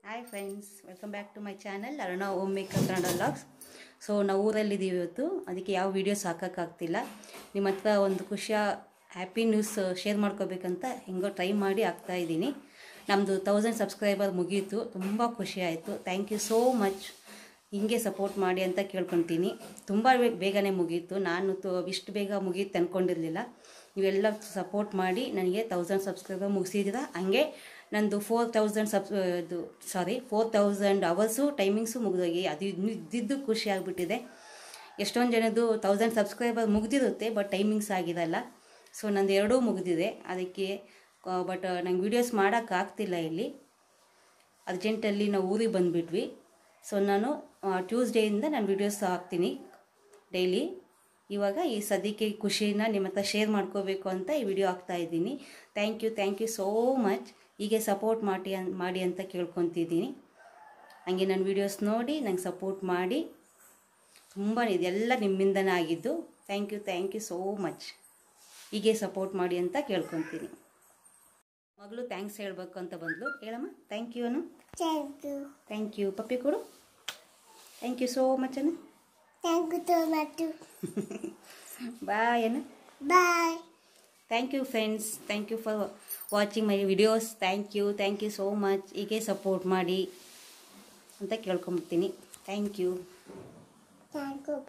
Hi friends welcome back to my channel Aruna home maker Kannada vlogs so ನಾವು ಊರಲ್ಲಿದ್ದೀವಿ ಇವತ್ತು ಅದಕ್ಕೆ ಯಾವ ವೀಡಿಯೋಸ್ ಹಾಕೋಕ್ಕಾಗ್ತಿಲ್ಲ ನಿಮ್ಮ ಹತ್ರ ಒಂದು ಖುಷಿಯ ಹ್ಯಾಪಿ ನ್ಯೂಸ್ ಶೇರ್ ಮಾಡ್ಕೋಬೇಕಂತ ಹೆಂಗೋ ಟ್ರೈ ಮಾಡಿ ಆಗ್ತಾ ಇದ್ದೀನಿ ನಮ್ಮದು ತೌಸಂಡ್ ಸಬ್ಸ್ಕ್ರೈಬರ್ ಮುಗೀತು ತುಂಬ ಖುಷಿ ಆಯಿತು ಥ್ಯಾಂಕ್ ಯು ಸೋ ಮಚ್ ಹಿಂಗೆ ಸಪೋರ್ಟ್ ಮಾಡಿ ಅಂತ ಕೇಳ್ಕೊತೀನಿ ತುಂಬ ಬೇ- ಬೇಗನೆ ಮುಗೀತು ನಾನು ತು ಇಷ್ಟು ಬೇಗ ಮುಗೀತು ಅಂದ್ಕೊಂಡಿರಲಿಲ್ಲ ನೀವೆಲ್ಲ ಸಪೋರ್ಟ್ ಮಾಡಿ ನನಗೆ ತೌಸಂಡ್ ಸಬ್ಸ್ಕ್ರೈಬರ್ ಮುಗಿಸಿದ್ದೀರ ಹಂಗೆ ನಂದು ಫೋರ್ ತೌಸಂಡ್ ಸಬ್ ಇದು ಸಾರಿ ಫೋರ್ ತೌಸಂಡ್ ಅವರ್ಸು ಟೈಮಿಂಗ್ಸು ಮುಗಿದೋಗಿ ಅದು ಇನ್ನು ಇದ್ದಿದ್ದು ಖುಷಿ ಆಗಿಬಿಟ್ಟಿದೆ ಎಷ್ಟೊಂದು ಜನದ್ದು ತೌಸಂಡ್ ಸಬ್ಸ್ಕ್ರೈಬರ್ ಮುಗ್ದಿರುತ್ತೆ ಬಟ್ ಟೈಮಿಂಗ್ಸ್ ಆಗಿರಲ್ಲ ಸೊ ನಂದು ಎರಡೂ ಮುಗಿದಿದೆ ಅದಕ್ಕೆ ಬಟ್ ನಂಗೆ ವೀಡಿಯೋಸ್ ಮಾಡೋಕ್ಕಾಗ್ತಿಲ್ಲ ಇಲ್ಲಿ ಅರ್ಜೆಂಟಲ್ಲಿ ನಾವು ಊರಿಗೆ ಬಂದುಬಿಟ್ವಿ ಸೊ ನಾನು ಟ್ಯೂಸ್ಡೇಯಿಂದ ನಾನು ವೀಡಿಯೋಸ್ ಹಾಕ್ತೀನಿ ಡೈಲಿ ಇವಾಗ ಈ ಸದ್ಯಕ್ಕೆ ಈ ಖುಷಿನ ನಿಮ್ಮ ಹತ್ರ ಶೇರ್ ಮಾಡ್ಕೋಬೇಕು ಅಂತ ಈ ವಿಡಿಯೋ ಹಾಕ್ತಾ ಇದ್ದೀನಿ thank you thank you so much ಹೀಗೆ ಸಪೋರ್ಟ್ ಮಾಡಿ ಅನ್ ಮಾಡಿ ಅಂತ ಕೇಳ್ಕೊತಿದ್ದೀನಿ ಹಂಗೆ ನನ್ನ ವೀಡಿಯೋಸ್ ನೋಡಿ ನಂಗೆ ಸಪೋರ್ಟ್ ಮಾಡಿ ತುಂಬಾ ಇದೆಲ್ಲ ನಿಮ್ಮಿಂದನೇ ಆಗಿದ್ದು thank you thank you so much ಹೀಗೆ ಸಪೋರ್ಟ್ ಮಾಡಿ ಅಂತ ಕೇಳ್ಕೊತೀನಿ ಮಗಳು ಥ್ಯಾಂಕ್ಸ್ ಹೇಳಬೇಕು ಅಂತ ಬಂದ್ಲು ಹೇಳಮ್ಮ thank you Anu Thank you. Thank you ಪಪ್ಪಿ ಕೊಡು thank you so much Anu Thank you so much. Bye Anu Bye. Thank you friends thank you for watching my videos thank you thank you so much ಹೀಗೆ support ಮಾಡಿ ಅಂತ ಕೇಳ್ಕೊಂಬಿಡ್ತೀನಿ thank you Thank you.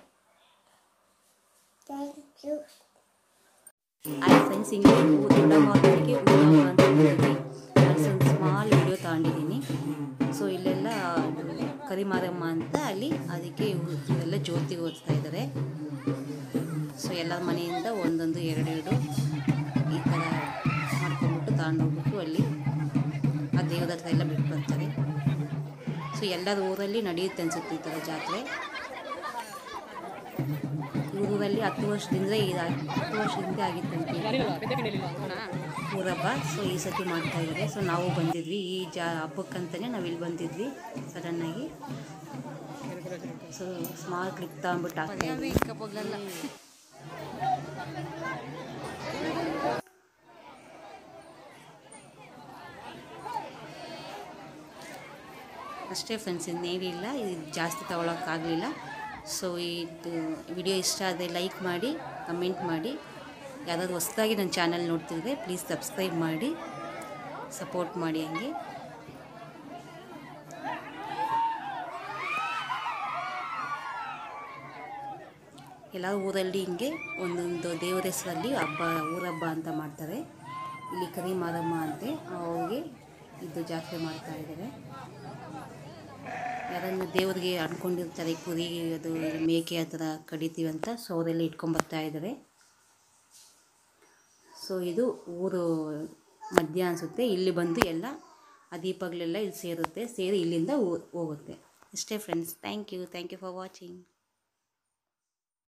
Thank you. Hi friends ಹಿಂಗೆ ದೊಡ್ಡಮ್ಮ ಅವ್ರಿಗೆ ಊರಮ್ಮ ಅಂತ ಹೇಳ್ತೀವಿ ಒಂದು ಸ್ಮಾಲ್ ವಿಡಿಯೋ ತಗೊಂಡಿದ್ದೀನಿ ಸೊ ಇಲ್ಲೆಲ್ಲ ಕರಿಮಾರಮ್ಮ ಅಂತ ಅಲ್ಲಿ ಅದಕ್ಕೆ ಇವ್ರು ಇವೆಲ್ಲ ಜ್ಯೋತಿ ಓದಿಸ್ತಾ ಇದ್ದಾರೆ ಸೊ ಎಲ್ಲ ಮನೆಯಿಂದ ಒಂದೊಂದು ಎರಡೆರಡು ಈ ಥರ ಮಾಡ್ಕೊಂಡ್ಬಿಟ್ಟು ತಗೊಂಡೋಗ್ಬಿಟ್ಟು ಅಲ್ಲಿ ಆ ದೇವರ ಹತ್ರ ಎಲ್ಲ ಬಿಟ್ಟು ಬರ್ತಾರೆ ಸೊ ಎಲ್ಲರ ಊರಲ್ಲಿ ನಡೆಯುತ್ತೆ ಅನ್ಸುತ್ತೆ ಈ ಥರ ಜಾತ್ರೆ ಈ ಊರಲ್ಲಿ ಹತ್ತು ವರ್ಷದಿಂದ ಇದು ಹತ್ತು ವರ್ಷದಿಂದ ಆಗಿತ್ತಂತೆ ಊರಬ್ಬ ಸೊ ಈ ಸತಿ ಮಾಡ್ತಾ ಇದ್ದಾರೆ ಸೊ ನಾವು ಬಂದಿದ್ವಿ ಈ ಜಾ ಹಬ್ಬಕ್ಕಂತಲೇ ನಾವು ಇಲ್ಲಿ ಬಂದಿದ್ವಿ ಸಡನ್ನಾಗಿ ಸೊ ಸ್ಮಾಲ್ ಕ್ಲಿಪ್ ತಗೊಂಡ್ಬಿಟ್ಟು ಹಾಕ್ತಾ ಇದ್ವಿ ಅಷ್ಟೇ ಫ್ರೆಂಡ್ಸ್ ಇನ್ನೇನಿಲ್ಲ ಇದು ಜಾಸ್ತಿ ತಗೊಳಕ್ಕಾಗಲಿಲ್ಲ ಸೊ ಇದು ವಿಡಿಯೋ ಇಷ್ಟ ಆದರೆ ಲೈಕ್ ಮಾಡಿ ಕಮೆಂಟ್ ಮಾಡಿ ಯಾರಾದ್ರು ಹೊಸ್ದಾಗಿ ನನ್ನ ಚಾನಲ್ ನೋಡ್ತಿದ್ರೆ ಪ್ಲೀಸ್ ಸಬ್ಸ್ಕ್ರೈಬ್ ಮಾಡಿ ಸಪೋರ್ಟ್ ಮಾಡಿ ಹಂಗೆ ಎಲ್ಲ ಊರಲ್ಲಿ ಹಿಂಗೆ ಒಂದೊಂದು ದೇವರ ಹೆಸರಲ್ಲಿ ಹಬ್ಬ ಊರಹಬ್ಬ ಅಂತ ಮಾಡ್ತಾರೆ ಇಲ್ಲಿ ಕರಿ ಮಾರಮ್ಮ ಅಂತೆ ಅವ್ರಿಗೆ ಇದು ಜಾತ್ರೆ ಮಾಡ್ತಾ ಇದ್ದಾರೆ ಯಾರನ್ನು ದೇವರಿಗೆ ಅಂದ್ಕೊಂಡಿರ್ತಾರೆ ಕುರಿ ಅದು ಮೇಕೆ ಆ ಥರ ಕಡಿತೀವಿ ಅಂತ ಸೊ ಅವರೆಲ್ಲ ಇಟ್ಕೊಂಬರ್ತಾ ಇದ್ದಾರೆ ಸೊ ಇದು ಊರು ಮಧ್ಯ ಅನಿಸುತ್ತೆ ಇಲ್ಲಿ ಬಂದು ಎಲ್ಲ ಆ ದೀಪಗಳೆಲ್ಲ ಇಲ್ಲಿ ಸೇರುತ್ತೆ ಸೇರಿ ಇಲ್ಲಿಂದ ಊ- ಹೋಗುತ್ತೆ ಅಷ್ಟೇ friends thank you thank you for watching